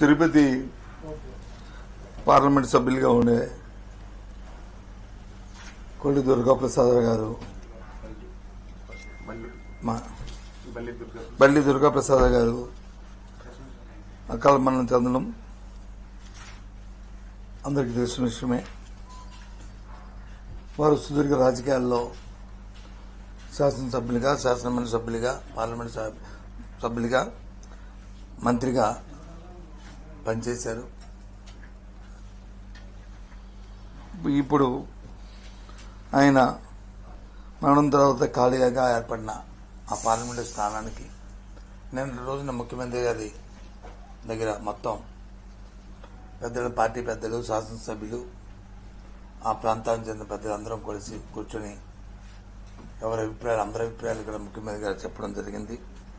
Tirupati parliament సభ్యులుగా ఉండే కొల్లి దుర్గాప్రసాద్ గారు మా బల్లి దుర్గాప్రసాద్ గారు అకాల మరణం చెందడం అందరికీ తెలిసిన విషయమే వారు సుదీర్ఘ రాజకీయాల్లో శాసనసభ్యులుగా శాసనమండలి సభ్యులుగా పార్లమెంట్ సభ- సభ్యులుగా మంత్రిగా పనిచేశారు ఇప్పుడు ఆయన మరణం తర్వాత ఖాళీగా ఏర్పడిన ఆ పార్లమెంటు స్థానానికి నిన్న రోజున ముఖ్యమంత్రి గారి దగ్గర మొత్తం పెద్దలు పార్టీ పెద్దలు శాసనసభ్యులు ఆ ప్రాంతానికి చెందిన పెద్దలందరం కలిసి కూర్చొని ఎవరి అభిప్రాయాలు అందరి అభిప్రాయాలు ఇక్కడ ముఖ్యమంత్రి గారు చెప్పడం జరిగింది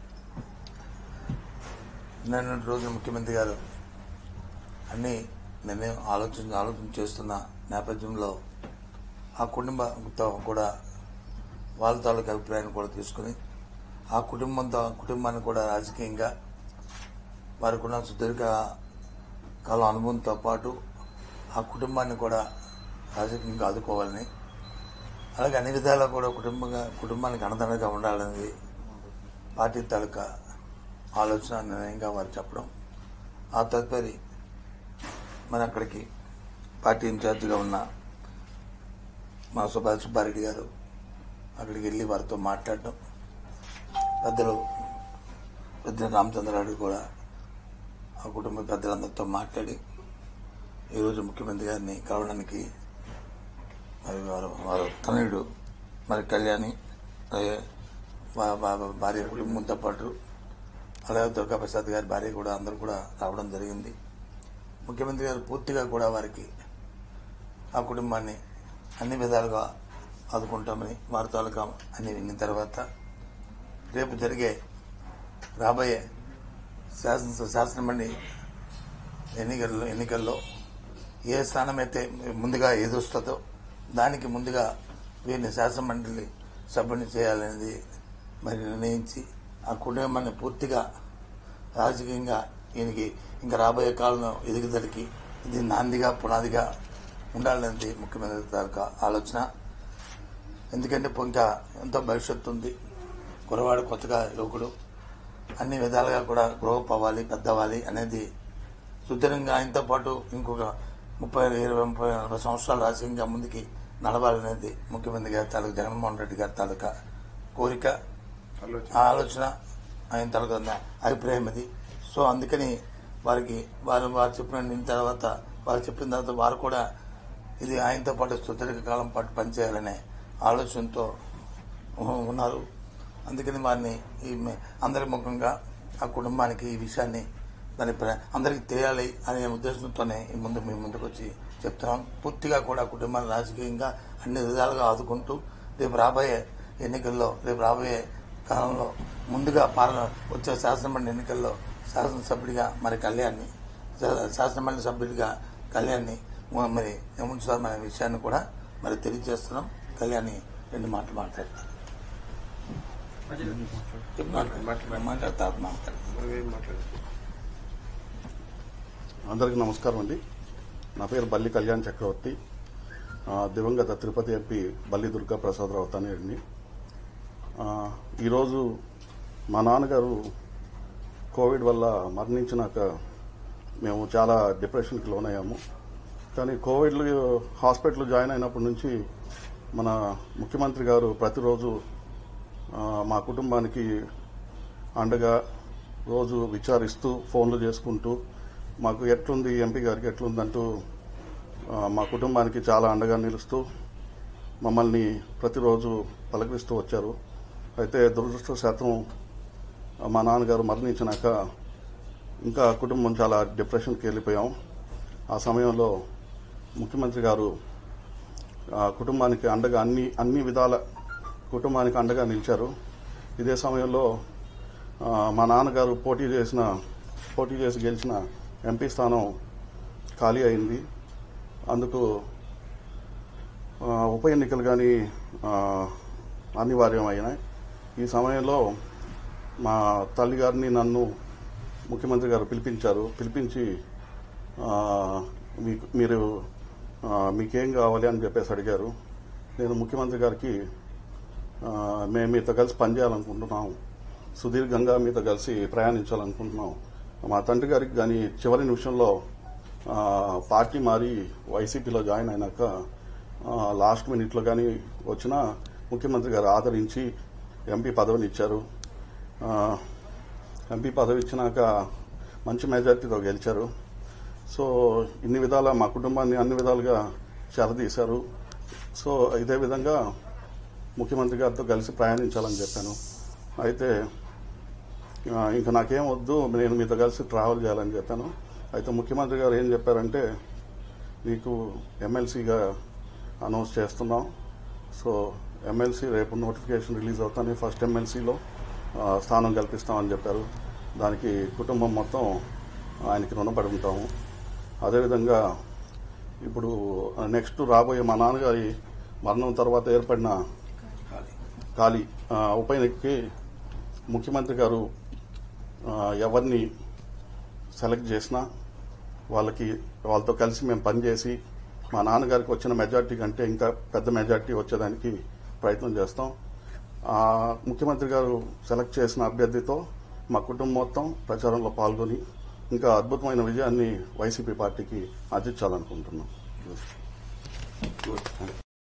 నిన్నటి రోజున ముఖ్యమంత్రి గారు అన్ని నిర్ణయం ఆలోచన ఆలోచన చేస్తున్న నేపథ్యంలో ఆ కుటుంబంతో కూడా వాళ్ళ తాలూకు అభిప్రాయాన్ని కూడా తీసుకుని ఆ కుటుంబంతో కుటుంబాన్ని కూడా రాజకీయంగా వారికి ఉన్న సుదీర్ఘ కాలం అనుభవంతో పాటు ఆ కుటుంబాన్ని కూడా రాజకీయంగా ఆదుకోవాలని అలాగే అన్ని విధాలా కూడా కుటుంబంగా కుటుంబానికి అండదండగా ఉండాలనేది పార్టీ తాలూకా ఆలోచన నిర్ణయంగా వారు చెప్పడం ఆ తదుపరి మరి అక్కడికి పార్టీ ఇన్ఛార్జిగా ఉన్న మా సుభాష్ సుబ్బారెడ్డి గారు అక్కడికి వెళ్ళి వారితో మాట్లాడడం పెద్దలు పెద్ద రామచంద్రారెడ్డి కూడా ఆ కుటుంబ పెద్దలందరితో మాట్లాడి ఈరోజు ముఖ్యమంత్రి గారిని కలవడానికి మరి వారు వారు తనయుడు మరి కళ్యాణి అలాగే వా- వా- భార్య కుటుంబంతో పాటు అలాగే దుర్గాప్రసాద్ గారి భార్య కూడా అందరూ కూడా రావడం జరిగింది ముఖ్యమంత్రి గారు పూర్తిగా కూడా వారికి ఆ కుటుంబాన్ని అన్ని విధాలుగా ఆదుకుంటామని వారి తాలూకా అన్ని విన్న తర్వాత రేపు జరిగే రాబోయే శాసన శాసనమండలి ఎన్నికల్లో ఎన్నికల్లో ఏ స్థానం అయితే ముందుగా ఎదురుస్తుందో దానికి ముందుగా వీరిని శాసనమండలి సభ్యుని చేయాలనేది మరి నిర్ణయించి ఆ కుటుంబాన్ని పూర్తిగా రాజకీయంగా ఈయనకి ఇంకా రాబోయే కాలంలో ఎదుగుదలకి ఇది నాందిగా పునాదిగా ఉండాలనేది ముఖ్యమంత్రి తాలూకా ఆలోచన ఎందుకంటే ఇంకా ఎంతో భవిష్యత్తు ఉంది కురవాడు కొత్తగా యువకుడు అన్ని విధాలుగా కూడా గ్రోప్ అవ్వాలి పెద్దవ్వాలి అనేది సుదీర్ఘంగా ఆయనతో పాటు ఇంకొక ముప్పై ఇరవై ముప్పై నలభై సంవత్సరాలు రాజకీయంగా ముందుకి నడవాలనేది ముఖ్యమంత్రి గారి తాలూకా జగన్మోహన్ రెడ్డి గారి తాలూకా కోరిక ఆ ఆలోచన ఆయన తాలూకా ఉన్న అభిప్రాయం అది సో అందుకని వారికి వారు వారు చెప్పిన విన్న తర్వాత వారు చెప్పిన తర్వాత వారు కూడా ఇది ఆయనతో పాటు సుదీర్ఘ కాలం పాటు పనిచేయాలనే ఆలోచనతో ఉన్నారు అందుకని వారిని ఈ మే- అందరి ముఖంగా ఆ కుటుంబానికి ఈ విషయాన్ని దాని ప్ర- అందరికీ తెలియాలి అనే ఉద్దేశంతోనే ఈ ముందు మీ ముందుకు వచ్చి చెప్తున్నాం పూర్తిగా కూడా కుటుంబాన్ని రాజకీయంగా అన్ని విధాలుగా ఆదుకుంటూ రేపు రాబోయే ఎన్నికల్లో రేపు రాబోయే కాలంలో ముందుగా పాలన వచ్చే శాసనమండలి ఎన్నికల్లో శాసనసభ్యుడిగా మరి కళ్యాణ్ని శా- శాసనమండలి సభ్యుడిగా కళ్యాణ్ని మ- మరి ఉంచుతామనే విషయాన్ని కూడా మరి తెలియజేస్తున్నాం కళ్యాణ్ని రెండు మాటలు మాట్లాడతారు చెప్పు మాట్లాడు. మాట్లాడతా మాట్లాడు అందరికీ నమస్కారం అండి నా పేరు బల్లి కళ్యాణ్ చక్రవర్తి ఆ, దివంగత తిరుపతి ఎంపీ బల్లి దుర్గా ప్రసాదరావు తనయుడిని ఆ, ఈరోజు మా నాన్నగారు కోవిడ్ వల్ల మరణించినాక మేము చాలా డిప్రెషన్కి లోనయ్యాము కానీ కోవిడ్ హాస్పిటల్ జాయిన్ అయినప్పటి నుంచి మన ముఖ్యమంత్రి గారు ప్రతిరోజు ఆ, మా కుటుంబానికి అండగా రోజు విచారిస్తూ ఫోన్లు చేసుకుంటూ మాకు ఎట్లుంది ఎంపీ గారికి ఎట్లుందంటూ ఆ, మా కుటుంబానికి చాలా అండగా నిలుస్తూ మమ్మల్ని ప్రతిరోజు పలకరిస్తూ వచ్చారు అయితే దురదృష్టశాతం ఆ, మా నాన్నగారు మరణించినాక ఇంకా కుటుంబం చాలా డిప్రెషన్కి వెళ్ళిపోయాం ఆ సమయంలో ముఖ్యమంత్రి గారు ఆ, కుటుంబానికి అండగా అన్ని అన్ని విధాల కుటుంబానికి అండగా నిలిచారు ఇదే సమయంలో ఆ, మా నాన్నగారు పోటీ చేసిన పోటీ చేసి గెలిచిన ఎంపీ స్థానం ఖాళీ అయింది అందుకు ఆ, ఉప ఎన్నికలు కానీ అనివార్యం అయినాయి ఈ సమయంలో మా తల్లిగారిని నన్ను ముఖ్యమంత్రి గారు పిలిపించారు పిలిపించి ఆ, మీకు మీరు ఆ, మీకేం కావాలి అని చెప్పేసి అడిగారు నేను ముఖ్యమంత్రి గారికి ఆ, మేము మీతో కలిసి పనిచేయాలనుకుంటున్నాం సుదీర్ఘంగా మీతో కలిసి ప్రయాణించాలనుకుంటున్నాం మా తండ్రి గారికి కానీ చివరి నిమిషంలో ఆ, పార్టీ మారి వైసీపీలో జాయిన్ అయినాక ఆ, లాస్ట్ మినిట్లో కానీ వచ్చిన ముఖ్యమంత్రి గారు ఆదరించి ఎంపీ పదవిని ఇచ్చారు ఆ, ఎంపీ పదవి ఇచ్చినాక మంచి మెజార్టీతో గెలిచారు సో ఇన్ని విధాల మా కుటుంబాన్ని అన్ని విధాలుగా చెరదీశారు సో ఇదే విధంగా ముఖ్యమంత్రి గారితో కలిసి ప్రయాణించాలని చెప్పాను అయితే ఆ, ఇంకా నాకేం వద్దు నేను మీతో కలిసి ట్రావెల్ చేయాలని చెప్పాను అయితే ముఖ్యమంత్రి గారు ఏం చెప్పారంటే నీకు ఎమ్మెల్సీగా అనౌన్స్ చేస్తున్నాం సో ఎమ్మెల్సీ రేపు నోటిఫికేషన్ రిలీజ్ అవుతానే ఫస్ట్ ఎమ్మెల్సీలో స్థానం కల్పిస్తామని చెప్పారు దానికి కుటుంబం మొత్తం ఆయనకి రుణపడి ఉంటాము అదేవిధంగా ఇప్పుడు నెక్స్ట్ రాబోయే మా నాన్నగారి మరణం తర్వాత ఏర్పడిన ఖాళీ ఖాళీ ఆ, ఉప ఎన్నికకి ముఖ్యమంత్రి గారు ఆ, ఎవరిని సెలెక్ట్ చేసినా వాళ్ళకి వాళ్ళతో కలిసి మేము పనిచేసి మా నాన్నగారికి వచ్చిన మెజార్టీ కంటే ఇంకా పెద్ద మెజార్టీ వచ్చేదానికి ప్రయత్నం చేస్తాం ఆ, ముఖ్యమంత్రి గారు సెలెక్ట్ చేసిన అభ్యర్థితో మా కుటుంబం మొత్తం ప్రచారంలో పాల్గొని ఇంకా అద్భుతమైన విజయాన్ని వైసీపీ పార్టీకి అందించాలనుకుంటున్నాం గుడ్